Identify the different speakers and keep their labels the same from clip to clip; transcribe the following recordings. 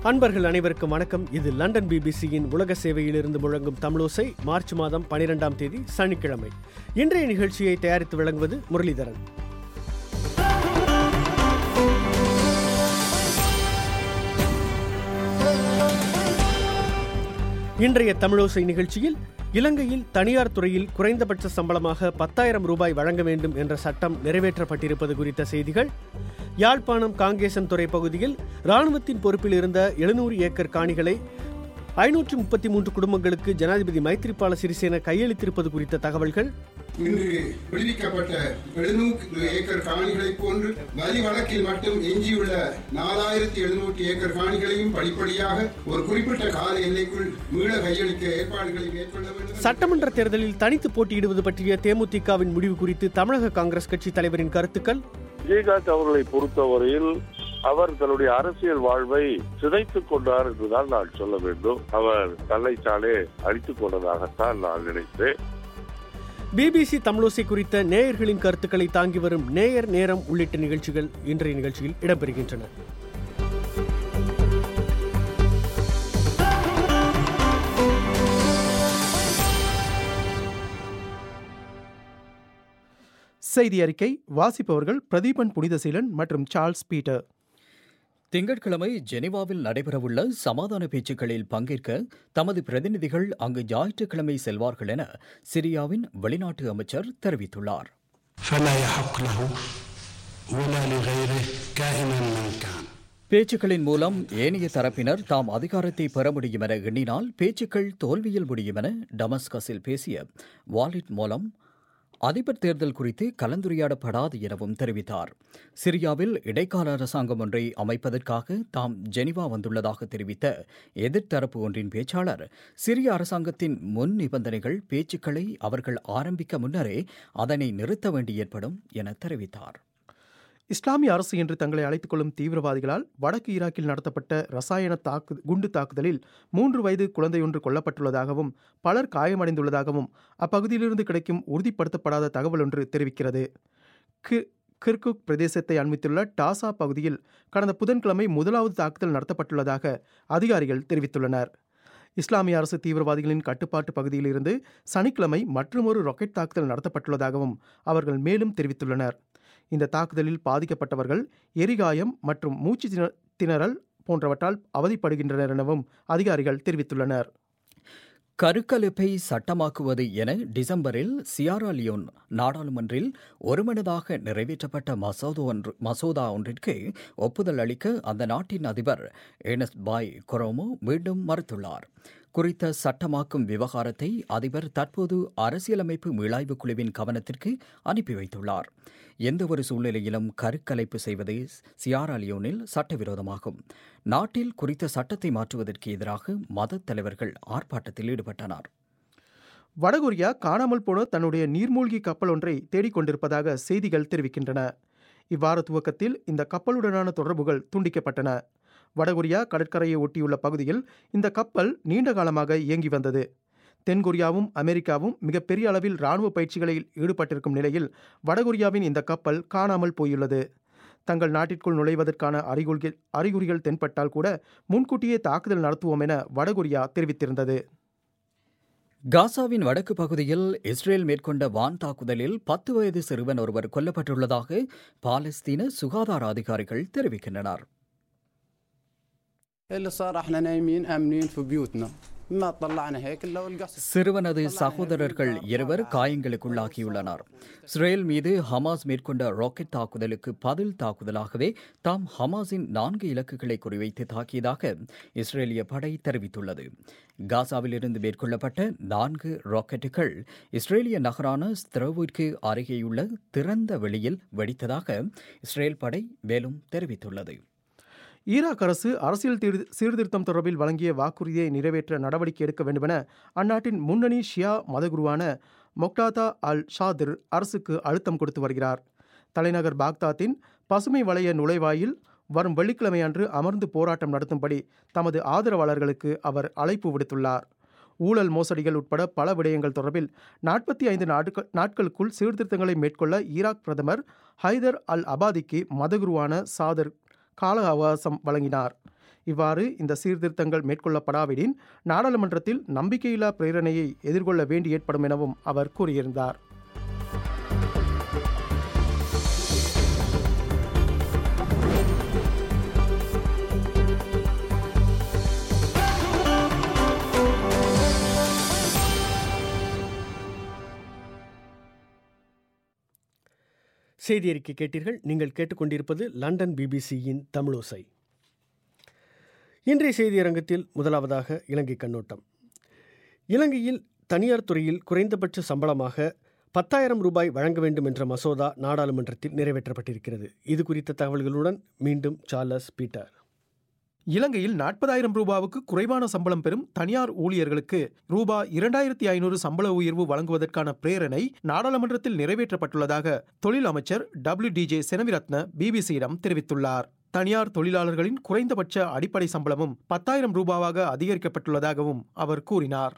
Speaker 1: அன்பர்கள் அனைவருக்கும் வணக்கம் இது லண்டன் பிபிசியின் உலக சேவையிலிருந்து முழங்கும் தமிழோசை மார்ச் மாதம் பனிரெண்டாம் தேதி சனிக்கிழமை இன்றைய நிகழ்ச்சியை தயாரித்து வழங்குவது முரளிதரன் இன்றைய தமிழோசை நிகழ்ச்சியில் இலங்கையில் தனியார் துறையில் குறைந்தபட்ச சம்பளமாக பத்தாயிரம் ரூபாய் வழங்க வேண்டும் என்ற சட்டம் நிறைவேற்றப்பட்டிருப்பது குறித்த செய்திகள் யாழ்ப்பாணம் காங்கேசன் துறை பகுதியில் இராணுவத்தின் பொறுப்பில் இருந்த எழுநூறு ஏக்கர் காணிகளை ஐநூற்று முப்பத்தி மூன்று குடும்பங்களுக்கு ஜனாதிபதி மைத்ரிபால சிறிசேன கையளித்திருப்பது குறித்த தகவல்கள்
Speaker 2: இன்று விடுவிக்கப்பட்ட எழுநூறு ஏக்கர் காணிகளைப் போன்று வரி வழக்கில் மட்டும் எஞ்சியுள்ள நாலாயிரத்தி எழுநூற்றி ஏக்கர் காணிகளையும் படிப்படியாக ஒரு குறிப்பிட்ட கால எல்லைக்குள் மீள கையளிக்க ஏற்பாடுகளை மேற்கொள்ள வேண்டும்
Speaker 1: சட்டமன்ற தேர்தலில் தனித்து போட்டியிடுவது பற்றிய தேமுதிகவின் முடிவு குறித்து தமிழக காங்கிரஸ் கட்சி தலைவரின் கருத்துக்கள்
Speaker 3: விஜயகாந்த் அவர்களை பொறுத்தவரையில் அவர் தன்னுடைய அரசியல் வாழ்வை சிதைத்துக் கொண்டார் என்றுதான் நான் சொல்ல வேண்டும் அவர் தன்னைத்தானே அடித்துக் கொண்டதாகத்தான் நான் நினைத்தேன்
Speaker 1: பிபிசி தமிழோசை குறித்த நேயர்களின் கருத்துக்களை தாங்கி வரும் நேயர் நேரம் உள்ளிட்ட நிகழ்ச்சிகள் இன்றைய நிகழ்ச்சியில் இடம்பெறுகின்றன
Speaker 4: செய்தி அறிக்கை வாசிப்பவர்கள் பிரதீபன் புனிதசீலன் மற்றும் சார்ல்ஸ் பீட்டர்
Speaker 5: திங்கட்கிழமை ஜெனீவாவில் நடைபெறவுள்ள சமாதான பேச்சுக்களில் பங்கேற்க தமது பிரதிநிதிகள் அங்கு ஞாயிற்றுக்கிழமை செல்வார்கள் என சிரியாவின் வெளிநாட்டு அமைச்சர் தெரிவித்துள்ளார்
Speaker 6: فلا يحق له ولا لغيره كائنا من كان
Speaker 5: பேச்சுக்களின் மூலம் ஏனைய தரப்பினர் தாம் அதிகாரத்தை பெற முடியும் என எண்ணினால் பேச்சுக்கள் தோல்வியில் முடியும் என டமஸ்கஸில் பேசிய வாலிட் மூலம் அதிபர் தேர்தல் குறித்து கலந்துரையாடப்படாது எனவும் தெரிவித்தார் சிரியாவில் இடைக்கால அரசாங்கம் ஒன்றை அமைப்பதற்காக தாம் ஜெனிவா வந்துள்ளதாக தெரிவித்த எதிர்த்தரப்பு ஒன்றின் பேச்சாளர் சிரிய அரசாங்கத்தின் முன் நிபந்தனைகள் பேச்சுக்களை அவர்கள் ஆரம்பிக்க முன்னரே அதனை நிறுத்த வேண்டி ஏற்படும் என தெரிவித்தார்
Speaker 4: இஸ்லாமிய அரசு என்று தங்களை அழைத்துக் கொள்ளும் தீவிரவாதிகளால் வடக்கு ஈராக்கில் நடத்தப்பட்ட ரசாயன தாக்கு குண்டு தாக்குதலில் மூன்று வயது குழந்தையொன்று கொல்லப்பட்டுள்ளதாகவும் பலர் காயமடைந்துள்ளதாகவும் அப்பகுதியிலிருந்து கிடைக்கும் உறுதிப்படுத்தப்படாத தகவல் ஒன்று தெரிவிக்கிறது கி கிர்குக் பிரதேசத்தை அண்மித்துள்ள டாசா பகுதியில் கடந்த புதன்கிழமை முதலாவது தாக்குதல் நடத்தப்பட்டுள்ளதாக அதிகாரிகள் தெரிவித்துள்ளனர் இஸ்லாமிய அரசு தீவிரவாதிகளின் கட்டுப்பாட்டு பகுதியிலிருந்து சனிக்கிழமை மற்றுமொரு ராக்கெட் தாக்குதல் நடத்தப்பட்டுள்ளதாகவும் அவர்கள் மேலும் தெரிவித்துள்ளனர் இந்த தாக்குதலில் பாதிக்கப்பட்டவர்கள் எரிகாயம் மற்றும் மூச்சு திண- திணறல் போன்றவற்றால் அவதிப்படுகின்றனர் எனவும் அதிகாரிகள் தெரிவித்துள்ளனர்
Speaker 5: கருக்கலைப்பை சட்டமாக்குவது என டிசம்பரில் சியாரா லியோன் நாடாளுமன்றில் ஒருமனதாக நிறைவேற்றப்பட்ட மசோதா ஒன்று மசோதா ஒன்றிற்கு ஒப்புதல் அளிக்க அந்த நாட்டின் அதிபர் ஏனஸ் பாய் கொரோமோ மீண்டும் மறுத்துள்ளார் குறித்த சட்டமாக்கும் விவகாரத்தை அதிபர் தற்போது அரசியலமைப்பு மீளாய்வு குழுவின் கவனத்திற்கு அனுப்பி வைத்துள்ளார் எந்தவொரு சூழ்நிலையிலும் கருக்கலைப்பு செய்வது சியாரா லியோனில் சட்டவிரோதமாகும் நாட்டில் குறித்த சட்டத்தை மாற்றுவதற்கு எதிராக மத தலைவர்கள் ஆர்ப்பாட்டத்தில் ஈடுபட்டனர்
Speaker 4: வடகொரியா காணாமல் போன தன்னுடைய நீர்மூழ்கி கப்பல் ஒன்றை தேடிக்கொண்டிருப்பதாக செய்திகள் தெரிவிக்கின்றன இவ்வார துவக்கத்தில் இந்த கப்பலுடனான தொடர்புகள் துண்டிக்கப்பட்டன வடகொரியா கடற்கரையை ஒட்டியுள்ள பகுதியில் இந்த கப்பல் நீண்ட காலமாக இயங்கி வந்தது தென்கொரியாவும் அமெரிக்காவும் மிகப்பெரிய அளவில் இராணுவ பயிற்சிகளில் ஈடுபட்டிருக்கும் நிலையில் வடகொரியாவின் இந்த கப்பல் காணாமல் போயுள்ளது தங்கள் நாட்டிற்குள் நுழைவதற்கான அறிகுறிகள் அறிகுறிகள் தென்பட்டால் கூட முன்கூட்டியே தாக்குதல் நடத்துவோம் என வடகொரியா தெரிவித்திருந்தது
Speaker 5: காசாவின் வடக்கு பகுதியில் இஸ்ரேல் மேற்கொண்ட வான் தாக்குதலில் பத்து வயது சிறுவன் ஒருவர் கொல்லப்பட்டுள்ளதாக பாலஸ்தீன சுகாதார அதிகாரிகள் தெரிவிக்கின்றனர்
Speaker 7: اللي صار احنا نايمين امنين في بيوتنا ما طلعنا هيك الا والقصف
Speaker 5: சிறுவனது சகோதரர்கள் இருவர் காயங்களுக்குள்ளாகியுள்ளனர் இஸ்ரேல் மீது ஹமாஸ் மேற்கொண்ட ராக்கெட் தாக்குதலுக்கு பதில் தாக்குதலாகவே தாம் ஹமாஸின் நான்கு இலக்குகளை குறிவைத்து தாக்கியதாக இஸ்ரேலிய படை தெரிவித்துள்ளது காசாவிலிருந்து மேற்கொள்ளப்பட்ட நான்கு ராக்கெட்டுகள் இஸ்ரேலிய நகரான ஸ்திரவிற்கு அருகேயுள்ள திறந்த வெளியில் வெடித்ததாக இஸ்ரேல் படை மேலும் தெரிவித்துள்ளது
Speaker 4: ஈராக் அரசு அரசியல் தீர்- சீர்திருத்தம் தொடர்பில் வழங்கிய வாக்குறுதியை நிறைவேற்ற நடவடிக்கை எடுக்க வேண்டுமென அந்நாட்டின் முன்னணி ஷியா மதகுருவான மொக்டாதா அல் ஷாதிர் அரசுக்கு அழுத்தம் கொடுத்து வருகிறார் தலைநகர் பாக்தாத்தின் பசுமை வளைய நுழைவாயில் வரும் வெள்ளிக்கிழமை அன்று அமர்ந்து போராட்டம் நடத்தும்படி தமது ஆதரவாளர்களுக்கு அவர் அழைப்பு விடுத்துள்ளார் ஊழல் மோசடிகள் உட்பட பல விடயங்கள் தொடர்பில் நாற்பத்தி ஐந்து நாட்கள் நாட்களுக்குள் சீர்திருத்தங்களை மேற்கொள்ள ஈராக் பிரதமர் ஹைதர் அல் அபாதிக்கு மதகுருவான சாதர் கால அவகாசம் வழங்கினார் இவ்வாறு இந்த சீர்திருத்தங்கள் மேற்கொள்ளப்படாவிடின் நாடாளுமன்றத்தில் நம்பிக்கையில்லா பிரேரணையை எதிர்கொள்ள வேண்டி ஏற்படும் எனவும் அவர் கூறியிருந்தார்
Speaker 1: செய்தி அறிக்கை கேட்டீர்கள் நீங்கள் கேட்டுக்கொண்டிருப்பது லண்டன் பிபிசியின் தமிழோசை இன்றைய செய்தி அரங்கத்தில் முதலாவதாக இலங்கை கண்ணோட்டம் இலங்கையில் தனியார் துறையில் குறைந்தபட்ச சம்பளமாக பத்தாயிரம் ரூபாய் வழங்க வேண்டும் என்ற மசோதா நாடாளுமன்றத்தில் நிறைவேற்றப்பட்டிருக்கிறது இது குறித்த தகவல்களுடன் மீண்டும் சார்லஸ் பீட்டர்
Speaker 4: இலங்கையில் நாற்பதாயிரம் ரூபாவுக்கு குறைவான சம்பளம் பெறும் தனியார் ஊழியர்களுக்கு ரூபா இரண்டாயிரத்தி ஐநூறு சம்பள உயர்வு வழங்குவதற்கான பிரேரணை நாடாளுமன்றத்தில் நிறைவேற்றப்பட்டுள்ளதாக தொழில் அமைச்சர் டபிள்யூ டிஜே செனவிரத்ன பிபிசியிடம் தெரிவித்துள்ளார் தனியார் தொழிலாளர்களின் குறைந்தபட்ச அடிப்படை சம்பளமும் பத்தாயிரம் ரூபாவாக அதிகரிக்கப்பட்டுள்ளதாகவும் அவர் கூறினார்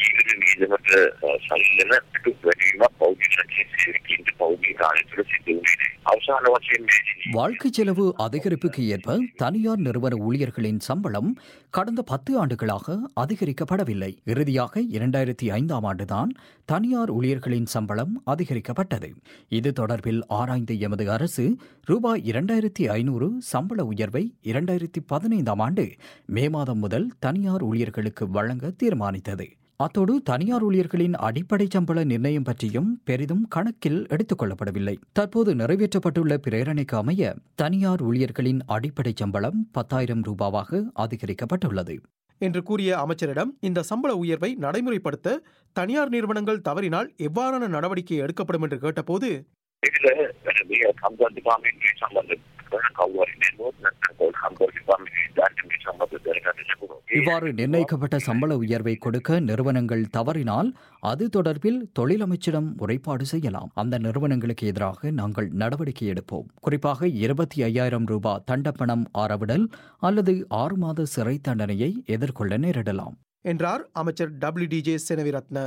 Speaker 8: ජීවිතමට සල්ලන පිටු වැඩීමක් පෞද්ගලික සේවකීන්ට පෞද්ගලික කාර්ය තුළ සිදු වුණේ නැහැ. අවසාන වශයෙන් මේ
Speaker 5: வாழ்க்கை செலவு அதிகரிப்புக்கு ஏற்ப தனியார் நிறுவன ஊழியர்களின் சம்பளம் கடந்த பத்து ஆண்டுகளாக அதிகரிக்கப்படவில்லை இறுதியாக இரண்டாயிரத்தி ஐந்தாம் ஆண்டுதான் தனியார் ஊழியர்களின் சம்பளம் அதிகரிக்கப்பட்டது இது தொடர்பில் ஆராய்ந்த எமது அரசு ரூபாய் இரண்டாயிரத்தி ஐநூறு சம்பள உயர்வை இரண்டாயிரத்தி பதினைந்தாம் ஆண்டு மே மாதம் முதல் தனியார் ஊழியர்களுக்கு வழங்க தீர்மானித்தது அத்தோடு தனியார் ஊழியர்களின் அடிப்படை சம்பள நிர்ணயம் பற்றியும் பெரிதும் கணக்கில் எடுத்துக் கொள்ளப்படவில்லை தற்போது நிறைவேற்றப்பட்டுள்ள பிரேரணைக்கு அமைய தனியார் ஊழியர்களின் அடிப்படை சம்பளம் பத்தாயிரம் ரூபாவாக அதிகரிக்கப்பட்டுள்ளது
Speaker 4: என்று கூறிய அமைச்சரிடம் இந்த சம்பள உயர்வை நடைமுறைப்படுத்த தனியார் நிறுவனங்கள் தவறினால் எவ்வாறான நடவடிக்கை எடுக்கப்படும் என்று கேட்டபோது
Speaker 8: ඒකල වැඩ මේ කම්පන දෙපාර්තමේන්තුවේ සම්බන්ධ කරන කවුරු හරි නෙමෙයි නැත්නම් කවුරු කම්පන දෙපාර්තමේන්තුවේ දාන්න මේ සම්බන්ධ දැනගන්න ලැබුණා.
Speaker 5: இவ்வாறு நிர்ணயிக்கப்பட்ட சம்பள உயர்வை கொடுக்க நிறுவனங்கள் தவறினால் அது தொடர்பில் தொழில் அமைச்சிடம் முறைப்பாடு செய்யலாம் அந்த நிறுவனங்களுக்கு எதிராக நாங்கள் நடவடிக்கை எடுப்போம் குறிப்பாக இருபத்தி ஐயாயிரம் ரூபாய் தண்டப்பணம் ஆறவிடல் அல்லது ஆறு மாத சிறை தண்டனையை எதிர்கொள்ள நேரிடலாம்
Speaker 4: என்றார் அமைச்சர் டபிள்யூ டிஜே செனவிரத்ன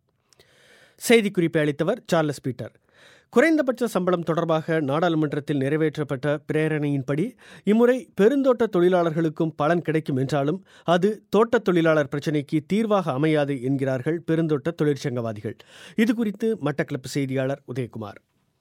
Speaker 1: செய்திக்குறிப்பை அளித்தவர் சார்லஸ் பீட்டர் குறைந்தபட்ச சம்பளம் தொடர்பாக நாடாளுமன்றத்தில் நிறைவேற்றப்பட்ட பிரேரணையின்படி இம்முறை பெருந்தோட்ட தொழிலாளர்களுக்கும் பலன் கிடைக்கும் என்றாலும் அது தோட்டத் தொழிலாளர் பிரச்சினைக்கு தீர்வாக அமையாது என்கிறார்கள் பெருந்தோட்ட தொழிற்சங்கவாதிகள் இது குறித்து மட்டக்களப்பு செய்தியாளர் உதயகுமார்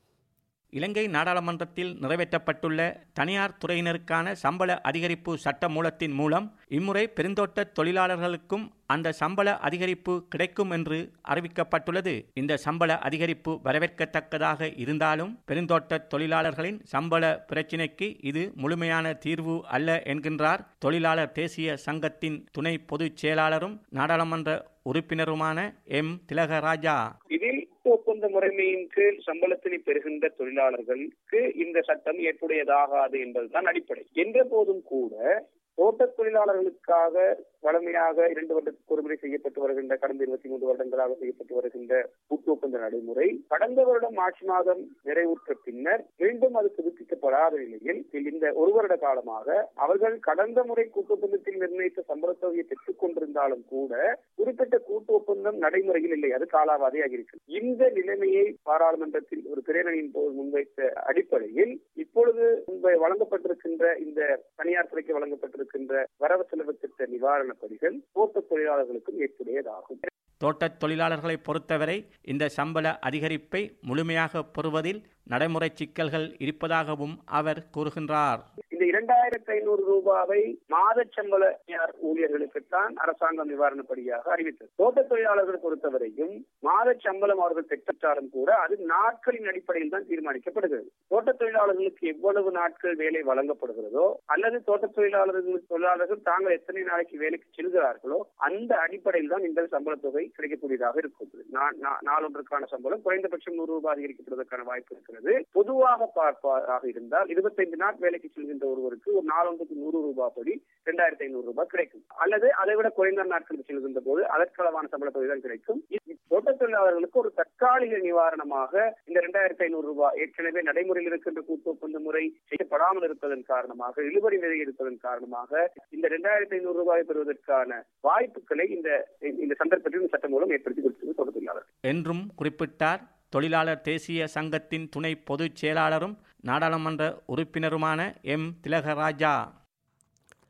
Speaker 9: இலங்கை நாடாளுமன்றத்தில் நிறைவேற்றப்பட்டுள்ள தனியார் துறையினருக்கான சம்பள அதிகரிப்பு சட்ட மூலத்தின் மூலம் இம்முறை பெருந்தோட்ட தொழிலாளர்களுக்கும் அந்த சம்பள அதிகரிப்பு கிடைக்கும் என்று அறிவிக்கப்பட்டுள்ளது இந்த சம்பள அதிகரிப்பு வரவேற்கத்தக்கதாக இருந்தாலும் பெருந்தோட்ட தொழிலாளர்களின் சம்பள பிரச்சினைக்கு இது முழுமையான தீர்வு அல்ல என்கின்றார் தொழிலாளர் தேசிய சங்கத்தின் துணை பொதுச் செயலாளரும் நாடாளுமன்ற உறுப்பினருமான எம் திலகராஜா
Speaker 10: இதில் ஒப்பந்த முறைமையின் கீழ் சம்பளத்தினை பெறுகின்ற தொழிலாளர்களுக்கு இந்த சட்டம் ஏற்புடையதாகாது என்பதுதான் அடிப்படை என்ற போதும் கூட தோட்டத் தொழிலாளர்களுக்காக வளமையாக இரண்டு வருடத்துக்கு ஒருமுறை செய்யப்பட்டு வருகின்ற கடந்த இருபத்தி மூன்று வருடங்களாக செய்யப்பட்டு வருகின்ற கூட்டு ஒப்பந்த நடைமுறை கடந்த வருடம் மார்ச் மாதம் நிறைவுற்ற பின்னர் மீண்டும் அது புதுப்பிக்கப்படாத நிலையில் இந்த ஒரு வருட காலமாக அவர்கள் கடந்த முறை கூட்டு ஒப்பந்தத்தில் நிர்ணயித்த சம்பள தொகையை பெற்றுக் கொண்டிருந்தாலும் கூட குறிப்பிட்ட கூட்டு ஒப்பந்தம் நடைமுறையில் இல்லை அது காலாவதியாக இருக்கு இந்த நிலைமையை பாராளுமன்றத்தில் ஒரு பிரேரணையின் போது முன்வைத்த அடிப்படையில் இப்பொழுது முன்பு வழங்கப்பட்டிருக்கின்ற இந்த தனியார் துறைக்கு வழங்கப்பட்டிருக்கின்ற வரவு செலவு திட்ட நிவாரண படிகள் தோட்ட தொழிலாளர்களுக்கும் ஏற்புடையதாகும்
Speaker 9: தோட்டத் தொழிலாளர்களை பொறுத்தவரை இந்த சம்பள அதிகரிப்பை முழுமையாக பெறுவதில் நடைமுறை சிக்கல்கள் இருப்பதாகவும் அவர் கூறுகின்றார்
Speaker 10: இந்த இரண்டாயிரத்தி ஐநூறு ரூபாவை மாத சம்பள ஊழியர்களுக்குத்தான் அரசாங்கம் நிவாரணப்படியாக அறிவித்தது தோட்ட தொழிலாளர்கள் பொறுத்தவரையும் மாத சம்பளம் அவர்கள் பெற்றாலும் கூட அது நாட்களின் அடிப்படையில் தான் தீர்மானிக்கப்படுகிறது தோட்ட தொழிலாளர்களுக்கு எவ்வளவு நாட்கள் வேலை வழங்கப்படுகிறதோ அல்லது தோட்ட தொழிலாளர்கள் தொழிலாளர்கள் தாங்கள் எத்தனை நாளைக்கு வேலைக்கு செல்கிறார்களோ அந்த அடிப்படையில் தான் இந்த சம்பள தொகை கிடைக்கக்கூடியதாக இருக்கும் நாளொன்றுக்கான சம்பளம் குறைந்தபட்சம் நூறு ரூபாய் அதிகரிக்கப்படுவதற்கான வாய்ப்பு இருக்கிறது பொதுவாக பார்ப்பதாக இருந்தால் இருபத்தைந்து நாள் வேலைக்கு செல்கின்ற ஒருவருக்கு ஒரு நாளொன்றுக்கு நூறு ரூபாய் படி இரண்டாயிரத்தி ஐநூறு ரூபாய் கிடைக்கும் அல்லது அதை விட குறைந்த நாட்களுக்கு செல்கின்ற போது அதற்களவான சம்பள தொகை தான் கிடைக்கும் தோட்ட தொழிலாளர்களுக்கு ஒரு தற்காலிக நிவாரணமாக இந்த இரண்டாயிரத்தி ஐநூறு ரூபாய் ஏற்கனவே நடைமுறையில் இருக்கின்ற கூட்டு ஒப்பந்த முறை செய்யப்படாமல் இருப்பதன் காரணமாக இழுபறி நிலை இருப்பதன் காரணமாக இந்த இரண்டாயிரத்தி ஐநூறு ரூபாய் பெறுவதற்கான வாய்ப்புகளை இந்த இந்த சந்தர்ப்பத்தில் சட்டம் மூலம் ஏற்படுத்தி கொடுத்தது தோட்ட தொழிலாளர்
Speaker 9: என்றும் குறிப்பிட்டார் தொழிலாளர் தேசிய சங்கத்தின் துணை பொதுச் செயலாளரும் நாடாளுமன்ற உறுப்பினருமான எம் திலகராஜா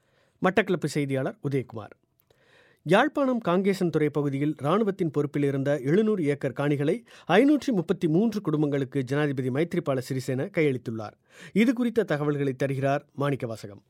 Speaker 1: மட்டக்களப்பு செய்தியாளர் உதயகுமார் யாழ்ப்பாணம் காங்கேசன்துறை பகுதியில் ராணுவத்தின் பொறுப்பில் இருந்த எழுநூறு ஏக்கர் காணிகளை ஐநூற்றி முப்பத்தி மூன்று குடும்பங்களுக்கு ஜனாதிபதி மைத்ரிபால சிறிசேன கையளித்துள்ளார் இது குறித்த தகவல்களை தருகிறார் மாணிக்கவாசகம்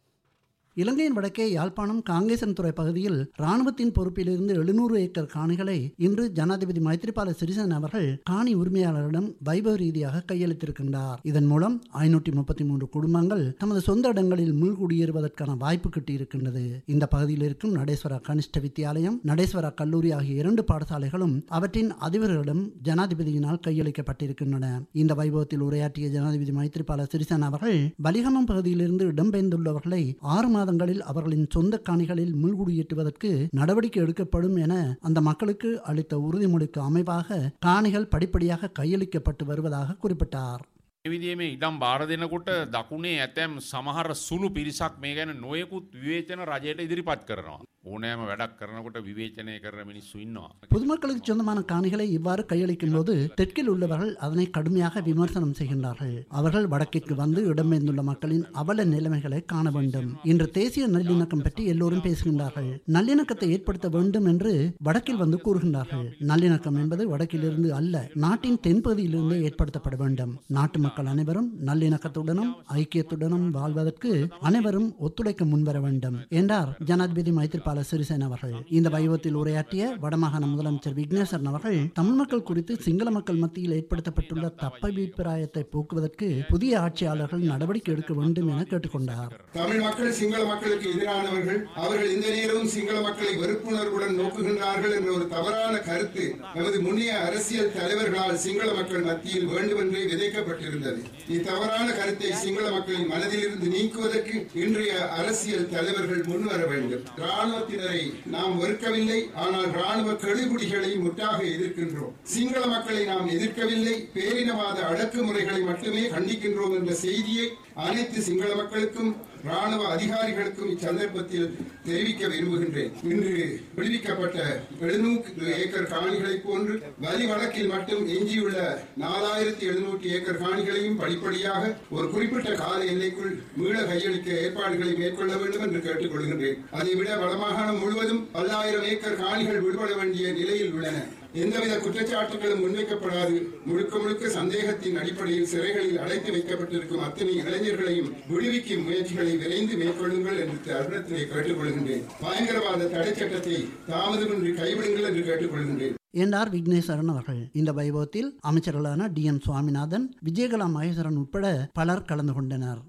Speaker 11: இலங்கையின் வடக்கே யாழ்ப்பாணம் காங்கேசன்துறை பகுதியில் ராணுவத்தின் பொறுப்பிலிருந்து எழுநூறு ஏக்கர் காணிகளை இன்று ஜனாதிபதி மைத்ரிபால சிறிசேன அவர்கள் காணி உரிமையாளரிடம் வைபவ ரீதியாக கையளித்திருக்கின்றார் இதன் மூலம் ஐநூற்றி முப்பத்தி மூன்று குடும்பங்கள் தமது சொந்த இடங்களில் மீள்குடியேறுவதற்கான வாய்ப்பு கிட்டியிருக்கின்றது இந்த பகுதியில் இருக்கும் நடேஸ்வரா கனிஷ்ட வித்தியாலயம் நடேஸ்வரா கல்லூரி ஆகிய இரண்டு பாடசாலைகளும் அவற்றின் அதிபர்களிடம் ஜனாதிபதியினால் கையளிக்கப்பட்டிருக்கின்றன இந்த வைபவத்தில் உரையாற்றிய ஜனாதிபதி மைத்ரிபால சிறிசேன அவர்கள் பலிகமம் பகுதியிலிருந்து இடம்பெயர்ந்துள்ளவர்களை ஆறு மாதங்களில் அவர்களின் சொந்த காணிகளில் மீள்குடியேற்றுவதற்கு நடவடிக்கை எடுக்கப்படும் என அந்த மக்களுக்கு அளித்த உறுதிமொழிக்கு அமைவாக காணிகள் படிப்படியாக கையளிக்கப்பட்டு வருவதாக குறிப்பிட்டார்
Speaker 12: විදිේ ඉඩම් බාර දෙනකොට දකුණේ ඇතැම් සමහර සුළු පිරිසක් මේ ගැන නොයකුත් විවේචන රජයට ඉදිරිපත් කරනවා. ඕනෑම වැඩක් කරනකොට විවේචනය කරන මිනිස්සු ඉන්නවා.
Speaker 11: பொதுமக்களுக்கு சொந்தமான காணிகளை இவ்வாறு கையளிக்கும் போது தெற்கில் உள்ளவர்கள் அதனை கடுமையாக விமர்சனம் செய்கின்றார்கள் அவர்கள் வடக்கிற்கு வந்து இடம்பெயர்ந்துள்ள மக்களின் அவல நிலைமைகளை காண வேண்டும் இன்று தேசிய நல்லிணக்கம் பற்றி எல்லோரும் பேசுகின்றார்கள் நல்லிணக்கத்தை ஏற்படுத்த வேண்டும் என்று வடக்கில் வந்து கூறுகின்றார்கள் நல்லிணக்கம் என்பது வடக்கிலிருந்து அல்ல நாட்டின் தென்பகுதியிலிருந்து ஏற்படுத்தப்பட வேண்டும் நாட்டு மக்கள் அனைவரும் நல்லிணக்கத்துடனும் ஐக்கியத்துடனும் வாழ்வதற்கு அனைவரும் ஒத்துழைக்க முன்வர வேண்டும் என்றார் ஜனாதிபதி மைத்திரிபால சிறிசேன அவர்கள் இந்த வைபவத்தில் உரையாற்றிய வடமாகாண முதலமைச்சர் விக்னேஸ்வரன் அவர்கள் தமிழ் மக்கள் குறித்து சிங்கள மக்கள் மத்தியில் ஏற்படுத்தப்பட்டுள்ள தப்பபிப்பிராயத்தை போக்குவதற்கு புதிய ஆட்சியாளர்கள் நடவடிக்கை எடுக்க வேண்டும் என கேட்டுக்கொண்டார்
Speaker 2: தமிழ் மக்கள் சிங்கள மக்களுக்கு எதிரானவர்கள் அவர்கள் இந்த நேரமும் சிங்கள மக்களை வெறுப்புணர்வுடன் நோக்குகின்றார்கள் என்ற ஒரு தவறான கருத்து நமது முன்னைய அரசியல் தலைவர்களால் சிங்கள மக்கள் மத்தியில் வேண்டுமென்றே விதைக்கப்பட்டிருந்தது இத்தவறான கருத்தை சிங்கள மக்களின் மனதிலிருந்து நீக்குவதற்கு இன்றைய அரசியல் தலைவர்கள் முன்வர வேண்டும் ராணுவத்தினரை நாம் வெறுக்கவில்லை ஆனால் ராணுவ கெடுபிடிகளை முற்றாக எதிர்க்கின்றோம் சிங்கள மக்களை நாம் எதிர்க்கவில்லை பேரினவாத அடக்குமுறைகளை மட்டுமே கண்டிக்கின்றோம் என்ற செய்தியை அனைத்து சிங்கள மக்களுக்கும் ராணுவ அதிகாரிகளுக்கும் இச்சந்தர்ப்பத்தில் தெரிவிக்க விரும்புகின்றேன் இன்று விடுவிக்கப்பட்ட எழுநூறு ஏக்கர் காணிகளைப் போன்று வரி வழக்கில் மட்டும் எஞ்சியுள்ள நாலாயிரத்தி எழுநூற்றி ஏக்கர் காணிகளையும் படிப்படியாக ஒரு குறிப்பிட்ட கால எல்லைக்குள் மீள கையளிக்க ஏற்பாடுகளை மேற்கொள்ள வேண்டும் என்று கேட்டுக்கொள்கின்றேன் அதைவிட வடமாகாணம் முழுவதும் பல்லாயிரம் ஏக்கர் காணிகள் விடுபட வேண்டிய நிலையில் உள்ளன எந்தவித குற்றச்சாட்டுகளும் முன்வைக்கப்படாது முழுக்க முழுக்க சந்தேகத்தின் அடிப்படையில் சிறைகளில் அடைத்து வைக்கப்பட்டிருக்கும் அத்தனை இளைஞர்களையும் விடுவிக்கும் முயற்சிகளை விரைந்து மேற்கொள்ளுங்கள் என்று தருணத்திலே கேட்டுக்கொள்கின்றேன் பயங்கரவாத தடை சட்டத்தை தாமதமின்றி கைவிடுங்கள் என்று கேட்டுக்கொள்கின்றேன்
Speaker 11: என்றார் விக்னேஸ்வரன் அவர்கள் இந்த வைபவத்தில் அமைச்சர்களான டி எம் சுவாமிநாதன் விஜயகலா மகேஸ்வரன் உட்பட பலர் கலந்து கொண்டனர்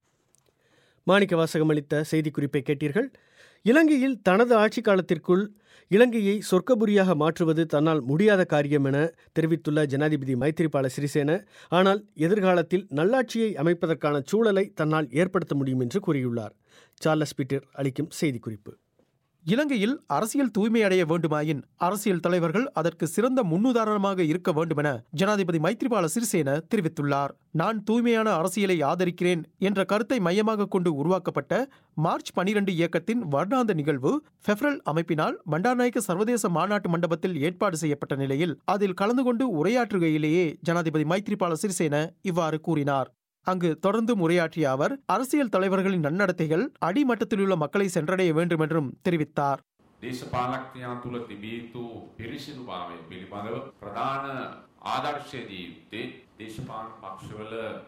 Speaker 1: மாணிக்க வாசகம் அளித்த செய்திக்குறிப்பை கேட்டீர்கள் இலங்கையில் தனது ஆட்சி காலத்திற்குள் இலங்கையை சொர்க்கபுரியாக மாற்றுவது தன்னால் முடியாத காரியம் என தெரிவித்துள்ள ஜனாதிபதி மைத்திரிபால சிறிசேன ஆனால் எதிர்காலத்தில் நல்லாட்சியை அமைப்பதற்கான சூழலை தன்னால் ஏற்படுத்த முடியும் என்று கூறியுள்ளார் சார்லஸ் பீட்டர் அளிக்கும் செய்திக்குறிப்பு
Speaker 4: இலங்கையில் அரசியல் தூய்மை அடைய வேண்டுமாயின் அரசியல் தலைவர்கள் அதற்கு சிறந்த முன்னுதாரணமாக இருக்க வேண்டுமென ஜனாதிபதி மைத்ரிபால சிறிசேன தெரிவித்துள்ளார் நான் தூய்மையான அரசியலை ஆதரிக்கிறேன் என்ற கருத்தை மையமாக கொண்டு உருவாக்கப்பட்ட மார்ச் பனிரெண்டு இயக்கத்தின் வருடாந்த நிகழ்வு ஃபெஃப்ரல் அமைப்பினால் பண்டார்நாயக்க சர்வதேச மாநாட்டு மண்டபத்தில் ஏற்பாடு செய்யப்பட்ட நிலையில் அதில் கலந்து கொண்டு உரையாற்றுகையிலேயே ஜனாதிபதி மைத்ரிபால சிறிசேன இவ்வாறு கூறினார் அங்கு தொடர்ந்து உரையாற்றிய அவர் அரசியல் தலைவர்களின் நன்னடத்தைகள் அடிமட்டத்திலுள்ள மக்களை சென்றடைய வேண்டும் என்றும் தெரிவித்தார்
Speaker 12: දේශපාලක්ඥයා තුළ තිබිය යුතු පිරිසිදු භාවය පිළිබඳව ප්‍රධාන ආදර්ශය දී යුත්තේ දේශපාලන පක්ෂවල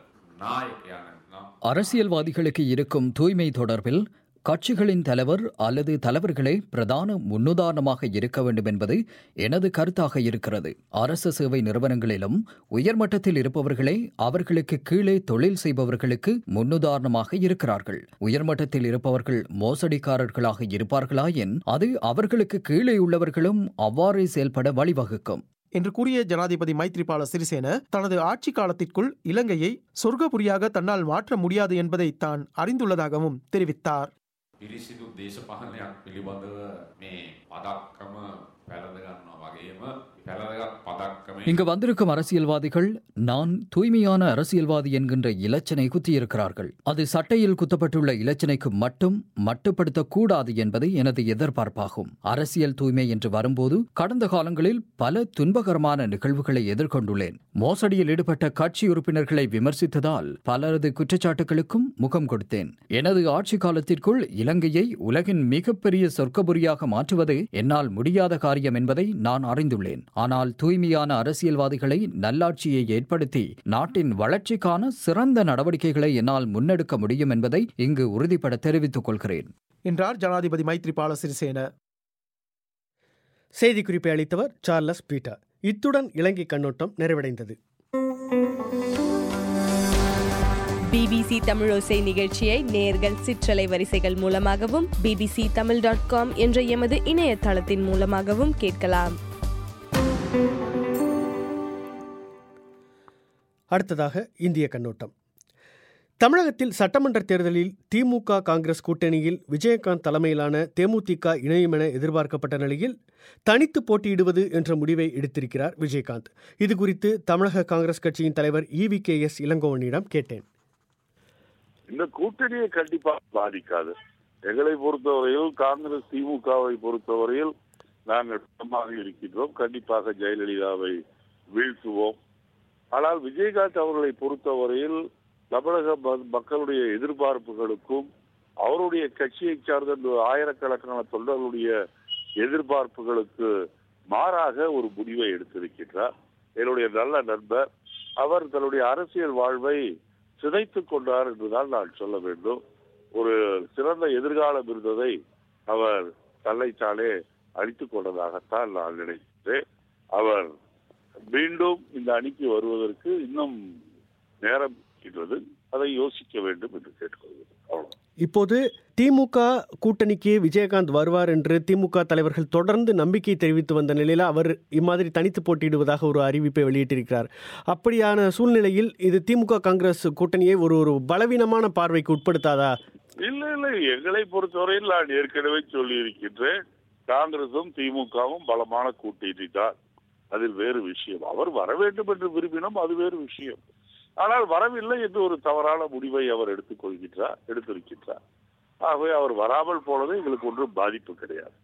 Speaker 12: නායකයන් නම්
Speaker 5: அரசியல்வாதிகளுக்கு இருக்கும் தூய்மை தொடர்பில் கட்சிகளின் தலைவர் அல்லது தலைவர்களே பிரதான முன்னுதாரணமாக இருக்க வேண்டும் என்பது எனது கருத்தாக இருக்கிறது அரசு சேவை நிறுவனங்களிலும் உயர்மட்டத்தில் இருப்பவர்களே அவர்களுக்கு கீழே தொழில் செய்பவர்களுக்கு முன்னுதாரணமாக இருக்கிறார்கள் உயர்மட்டத்தில் இருப்பவர்கள் மோசடிக்காரர்களாக இருப்பார்களாயின் அது அவர்களுக்கு கீழே உள்ளவர்களும் அவ்வாறே செயல்பட வழிவகுக்கும்
Speaker 4: என்று கூறிய ஜனாதிபதி மைத்ரிபால சிறிசேன தனது ஆட்சி காலத்திற்குள் இலங்கையை சொர்க்கபுரியாக தன்னால் மாற்ற முடியாது என்பதை தான் அறிந்துள்ளதாகவும் தெரிவித்தார்
Speaker 12: පිරිසිදු දේශපාලනයක් පිළිබඳව මේ පදක්කම පැළඳ ගන්නවා වගේම පැළඳගත් පදක්කම
Speaker 5: இங்கு வந்திருக்கும் அரசியல்வாதிகள் நான் தூய்மையான அரசியல்வாதி என்கின்ற இலச்சனை குத்தியிருக்கிறார்கள் அது சட்டையில் குத்தப்பட்டுள்ள இலச்சனைக்கு மட்டும் மட்டுப்படுத்தக்கூடாது என்பது எனது எதிர்பார்ப்பாகும் அரசியல் தூய்மை என்று வரும்போது கடந்த காலங்களில் பல துன்பகரமான நிகழ்வுகளை எதிர்கொண்டுள்ளேன் மோசடியில் ஈடுபட்ட கட்சி உறுப்பினர்களை விமர்சித்ததால் பலரது குற்றச்சாட்டுகளுக்கும் முகம் கொடுத்தேன் எனது ஆட்சி காலத்திற்குள் இலங்கையை உலகின் மிகப்பெரிய சொர்க்கபுரியாக மாற்றுவது என்னால் முடியாத காரியம் என்பதை நான் அறிந்துள்ளேன் ஆனால் தூய்மையான அரசியல்வாதிகளை நல்லாட்சியை ஏற்படுத்தி நாட்டின் வளர்ச்சிக்கான சிறந்த நடவடிக்கைகளை என்னால் முன்னெடுக்க முடியும் என்பதை இங்கு உறுதிபட தெரிவித்துக் கொள்கிறேன்
Speaker 4: என்றார் ஜனாதிபதி மைத்ரிபால சிறிசேன
Speaker 1: செய்திக்குறிப்பை அளித்தவர் சார்லஸ் பீட்டர் இத்துடன் இலங்கை கண்ணோட்டம் நிறைவடைந்தது
Speaker 13: பிபிசி தமிழோசை நிகழ்ச்சியை நேர்கள் சிற்றலை வரிசைகள் மூலமாகவும் பிபிசி தமிழ் டாட் காம் என்ற எமது இணையதளத்தின் மூலமாகவும் கேட்கலாம்
Speaker 1: அடுத்ததாக இந்திய கண்ணோட்டம் தமிழகத்தில் சட்டமன்ற தேர்தலில் திமுக காங்கிரஸ் கூட்டணியில் விஜயகாந்த் தலைமையிலான தேமுதிக இணையும் என எதிர்பார்க்கப்பட்ட நிலையில் தனித்து போட்டியிடுவது என்ற முடிவை எடுத்திருக்கிறார் விஜயகாந்த் இது குறித்து தமிழக காங்கிரஸ் கட்சியின் தலைவர் இவி கே எஸ் இளங்கோவனிடம் கேட்டேன்
Speaker 3: இந்த கூட்டணியை கண்டிப்பாக பாதிக்காது எங்களை பொறுத்தவரையில் காங்கிரஸ் திமுகவை பொறுத்தவரையில் நாங்கள் பலமாக இருக்கின்றோம் கண்டிப்பாக ஜெயலலிதாவை வீழ்த்துவோம் ஆனால் விஜயகாந்த் அவர்களை பொறுத்தவரையில் தமிழக ம- மக்களுடைய எதிர்பார்ப்புகளுக்கும் அவருடைய கட்சியை சார்ந்த இந்த ஆயிரக்கணக்கான தொண்டர்களுடைய எதிர்பார்ப்புகளுக்கு மாறாக ஒரு முடிவை எடுத்திருக்கின்றார் என்னுடைய நல்ல நண்பர் அவர் தன்னுடைய அரசியல் வாழ்வை சிதைத்துக் கொண்டார் என்றுதான் நான் சொல்ல வேண்டும் ஒரு சிறந்த எதிர்காலம் இருந்ததை அவர் தன்னைத்தானே அழித்துக் கொண்டதாகத்தான் நான் நினைக்கிறேன் அவர் மீண்டும் இந்த அணிக்கு வருவதற்கு இன்னும் நேரம் இருக்கின்றது அதை யோசிக்க வேண்டும் என்று கேட்டுக்கொள்கிறேன் அவ்வளவு
Speaker 1: இப்போது திமுக கூட்டணிக்கு விஜயகாந்த் வருவார் என்று திமுக தலைவர்கள் தொடர்ந்து நம்பிக்கை தெரிவித்து வந்த நிலையில் அவர் இம்மாதிரி தனித்து போட்டியிடுவதாக ஒரு அறிவிப்பை வெளியிட்டிருக்கிறார் அப்படியான சூழ்நிலையில் இது திமுக காங்கிரஸ் கூட்டணியை ஒரு ஒரு பலவீனமான பார்வைக்கு உட்படுத்தாதா
Speaker 3: இல்லை இல்லை எங்களை பொறுத்தவரையில் நான் ஏற்கனவே சொல்லி இருக்கின்றேன் காங்கிரசும் திமுகவும் பலமான கூட்டணி தான் அதில் வேறு விஷயம் அவர் வர வேண்டும் என்று விரும்பினோம் அது வேறு விஷயம் ஆனால் வரவில்லை என்று ஒரு தவறான முடிவை அவர் எடுத்துக்கொள்கின்றார் எடுத்திருக்கின்றார் ஆகவே அவர் வராமல் போனது எங்களுக்கு ஒன்றும் பாதிப்பு கிடையாது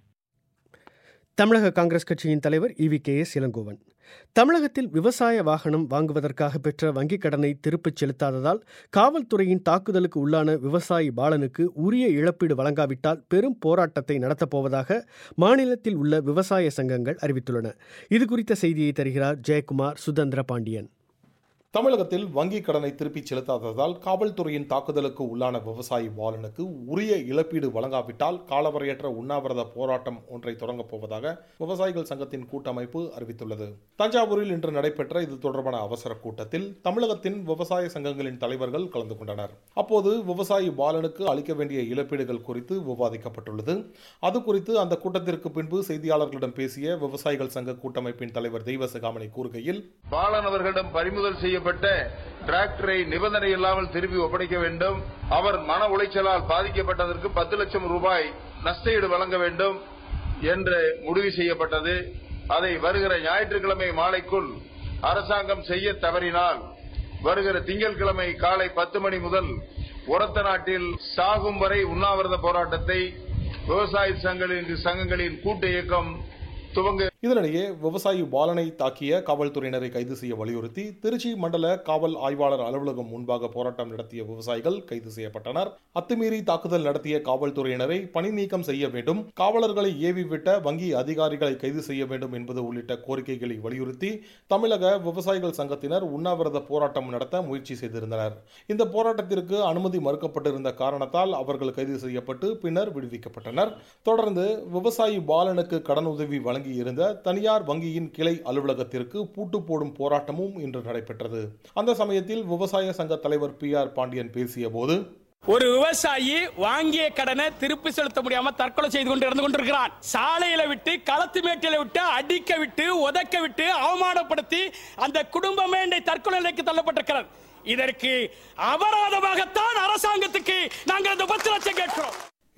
Speaker 1: தமிழக காங்கிரஸ் கட்சியின் தலைவர் இவி கே எஸ் இளங்கோவன் தமிழகத்தில் விவசாய வாகனம் வாங்குவதற்காக பெற்ற வங்கிக் கடனை திருப்பிச் செலுத்தாததால் காவல்துறையின் தாக்குதலுக்கு உள்ளான விவசாயி பாலனுக்கு உரிய இழப்பீடு வழங்காவிட்டால் பெரும் போராட்டத்தை நடத்தப்போவதாக மாநிலத்தில் உள்ள விவசாய சங்கங்கள் அறிவித்துள்ளன இது குறித்த செய்தியை தருகிறார் ஜெயக்குமார் சுதந்திர பாண்டியன்
Speaker 14: தமிழகத்தில் வங்கிக் கடனை திருப்பிச் செலுத்தாததால் காவல்துறையின் தாக்குதலுக்கு உள்ளான விவசாயி பாலனுக்கு உரிய இழப்பீடு வழங்காவிட்டால் காலவரையற்ற உண்ணாவிரத போராட்டம் ஒன்றை தொடங்கப் போவதாக விவசாயிகள் சங்கத்தின் கூட்டமைப்பு அறிவித்துள்ளது தஞ்சாவூரில் இன்று நடைபெற்ற இது தொடர்பான அவசர கூட்டத்தில் தமிழகத்தின் விவசாய சங்கங்களின் தலைவர்கள் கலந்து கொண்டனர் அப்போது விவசாயி பாலனுக்கு அளிக்க வேண்டிய இழப்பீடுகள் குறித்து விவாதிக்கப்பட்டுள்ளது அது குறித்து அந்த கூட்டத்திற்கு பின்பு செய்தியாளர்களிடம் பேசிய விவசாயிகள் சங்க கூட்டமைப்பின் தலைவர் தெய்வ சிகாமணி கூறுகையில்
Speaker 15: பாலன் அவர்களிடம் பறிமுதல் செய்யப்பட்ட டிராக்டரை நிபந்தனை இல்லாமல் திருப்பி ஒப்படைக்க வேண்டும் அவர் மன உளைச்சலால் பாதிக்கப்பட்டதற்கு பத்து லட்சம் ரூபாய் நஷ்டஈடு வழங்க வேண்டும் என்று முடிவு செய்யப்பட்டது அதை வருகிற ஞாயிற்றுக்கிழமை மாலைக்குள் அரசாங்கம் செய்ய தவறினால் வருகிற திங்கட்கிழமை காலை பத்து மணி முதல் உரத்த நாட்டில் சாகும் வரை உண்ணாவிரத போராட்டத்தை விவசாய சங்கங்களின் சங்கங்களின் கூட்டு இயக்கம் துவங்க
Speaker 14: இதனிடையே விவசாயி பாலனை தாக்கிய காவல்துறையினரை கைது செய்ய வலியுறுத்தி திருச்சி மண்டல காவல் ஆய்வாளர் அலுவலகம் முன்பாக போராட்டம் நடத்திய விவசாயிகள் கைது செய்யப்பட்டனர் அத்துமீறி தாக்குதல் நடத்திய காவல்துறையினரை பணி நீக்கம் செய்ய வேண்டும் காவலர்களை ஏவி விட்ட வங்கி அதிகாரிகளை கைது செய்ய வேண்டும் என்பது உள்ளிட்ட கோரிக்கைகளை வலியுறுத்தி தமிழக விவசாயிகள் சங்கத்தினர் உண்ணாவிரத போராட்டம் நடத்த முயற்சி செய்திருந்தனர் இந்த போராட்டத்திற்கு அனுமதி மறுக்கப்பட்டிருந்த காரணத்தால் அவர்கள் கைது செய்யப்பட்டு பின்னர் விடுவிக்கப்பட்டனர் தொடர்ந்து விவசாயி பாலனுக்கு கடன் உதவி வழங்கியிருந்த தனியார் வங்கியின் கிளை அலுவலகத்திற்கு பூட்டு போடும் போராட்டமும் இன்று நடைபெற்றது அந்த சமயத்தில் விவசாய சங்க தலைவர் பி ஆர் பாண்டியன் பேசிய போது
Speaker 16: ஒரு விவசாயி வாங்கிய கடனை திருப்பி செலுத்த முடியாம தற்கொலை செய்து கொண்டு இருந்து கொண்டிருக்கிறான் சாலையில விட்டு களத்து மேட்டில விட்டு அடிக்க விட்டு உதைக்க விட்டு அவமானப்படுத்தி அந்த குடும்பமே இன்றை தற்கொலை நிலைக்கு தள்ளப்பட்டிருக்கிறது இதற்கு அபராதமாகத்தான் அரசாங்கத்துக்கு நாங்கள் இந்த பத்து லட்சம் கேட்கிறோம்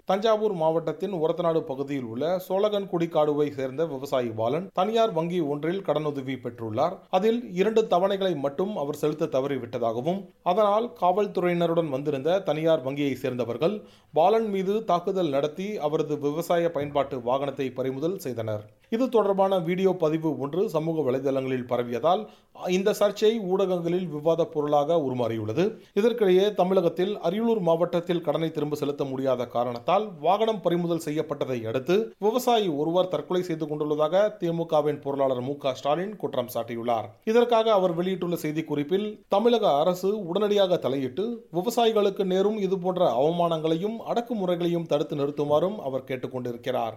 Speaker 14: தஞ்சாவூர் மாவட்டத்தின் ஒரத்தநாடு பகுதியில் உள்ள சோழகன்குடி காடுவை சேர்ந்த விவசாயி பாலன் தனியார் வங்கி ஒன்றில் கடனுதவி பெற்றுள்ளார் அதில் இரண்டு தவணைகளை மட்டும் அவர் செலுத்த தவறிவிட்டதாகவும் அதனால் காவல்துறையினருடன் வந்திருந்த தனியார் வங்கியை சேர்ந்தவர்கள் பாலன் மீது தாக்குதல் நடத்தி அவரது விவசாய பயன்பாட்டு வாகனத்தை பறிமுதல் செய்தனர் இது தொடர்பான வீடியோ பதிவு ஒன்று சமூக வலைதளங்களில் பரவியதால் இந்த சர்ச்சை ஊடகங்களில் விவாத பொருளாக உருமாறியுள்ளது இதற்கிடையே தமிழகத்தில் அரியலூர் மாவட்டத்தில் கடனை திரும்ப செலுத்த முடியாத காரணத்தால் வாகனம் பறிமுதல் செய்யப்பட்டதை அடுத்து விவசாயி ஒருவர் தற்கொலை செய்து கொண்டுள்ளதாக திமுகவின் பொருளாளர் மு ஸ்டாலின் குற்றம் சாட்டியுள்ளார் இதற்காக அவர் வெளியிட்டுள்ள செய்திக்குறிப்பில் தமிழக அரசு உடனடியாக தலையிட்டு விவசாயிகளுக்கு நேரும் இதுபோன்ற அவமானங்களையும் அடக்குமுறைகளையும் தடுத்து நிறுத்துமாறும் அவர் கேட்டுக்கொண்டிருக்கிறார்